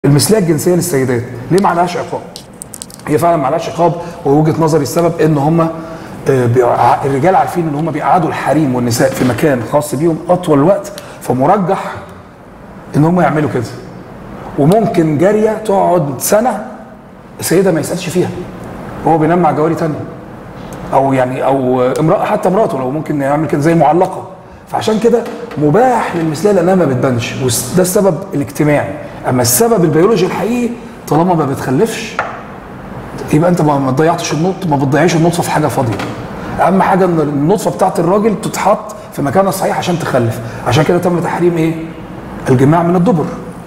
المثليه الجنسيه للسيدات ليه ما عليهاش عقاب؟ هي فعلا ما عليهاش عقاب ووجهه نظري السبب ان هم الرجال عارفين ان هم بيقعدوا الحريم والنساء في مكان خاص بيهم اطول وقت فمرجح ان هم يعملوا كده وممكن جاريه تقعد سنه سيده ما يسالش فيها هو بينام مع جواري تانية او يعني او امراه حتى مراته لو ممكن يعمل كده زي معلقه فعشان كده مباح للمثليه لانها ما بتبانش وده السبب الاجتماعي اما السبب البيولوجي الحقيقي طالما ما بتخلفش يبقى انت ما ضيعتش النطفه ما بتضيعيش النطفه في حاجه فاضيه اهم حاجه ان النطفه بتاعت الراجل تتحط في مكانها الصحيح عشان تخلف عشان كده تم تحريم ايه الجماع من الدبر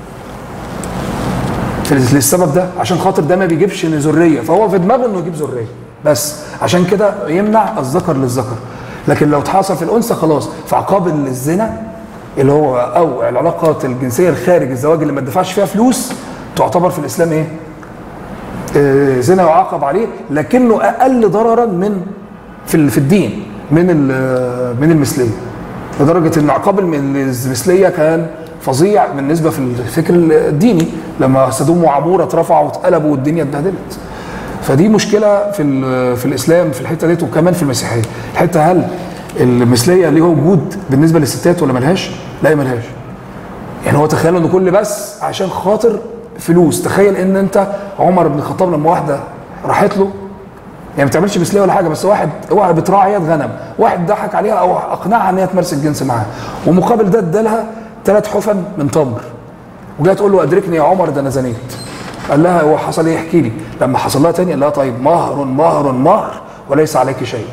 للسبب ده عشان خاطر ده ما بيجيبش ذريه فهو في دماغه انه يجيب ذريه بس عشان كده يمنع الذكر للذكر لكن لو اتحصل في الانثى خلاص في عقاب الزنا اللي هو او العلاقات الجنسيه الخارج الزواج اللي ما تدفعش فيها فلوس تعتبر في الاسلام ايه؟ آه زنا يعاقب عليه لكنه اقل ضررا من في في الدين من من المثليه لدرجه ان عقاب المثليه كان فظيع بالنسبه في الفكر الديني لما سدوم وعموره اترفعوا واتقلبوا والدنيا اتبهدلت فدي مشكله في في الاسلام في الحته ديت وكمان في المسيحيه الحته هل المثليه ليها وجود بالنسبه للستات ولا ملهاش لا ملهاش يعني هو تخيلوا ان كل بس عشان خاطر فلوس تخيل ان انت عمر بن الخطاب لما واحده راحت له يعني ما بتعملش مثليه ولا حاجه بس واحد واحد بتراعي غنم واحد ضحك عليها او اقنعها ان هي تمارس الجنس معاه ومقابل ده ادالها ثلاث حفن من تمر وجايه تقول له ادركني يا عمر ده انا زنيت قال لها هو حصل ايه احكي لي لما حصل لها تاني قال لها طيب مهر مهر مهر وليس عليك شيء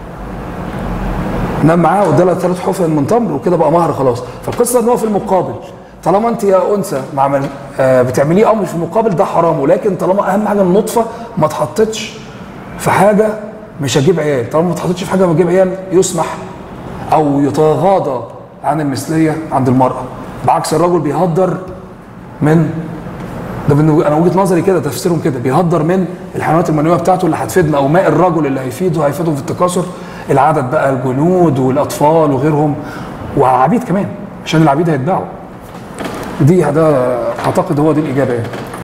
نام معاه وادالها ثلاث حفن من تمر وكده بقى مهر خلاص فالقصه ان هو في المقابل طالما انت يا انثى مع آه بتعمليه امر في المقابل ده حرام ولكن طالما اهم حاجه النطفه ما اتحطتش في حاجه مش هتجيب عيال طالما ما اتحطتش في حاجه ما تجيب عيال يسمح او يتغاضى عن المثليه عند المراه بعكس الرجل بيهدر من ده انا وجهه نظري كده تفسيرهم كده بيهدر من الحيوانات المنويه بتاعته اللي هتفيدنا او ماء الرجل اللي هيفيده هيفيده في التكاثر العدد بقى الجنود والاطفال وغيرهم وعبيد كمان عشان العبيد هيتباعوا دي ده اعتقد هو دي الاجابه يعني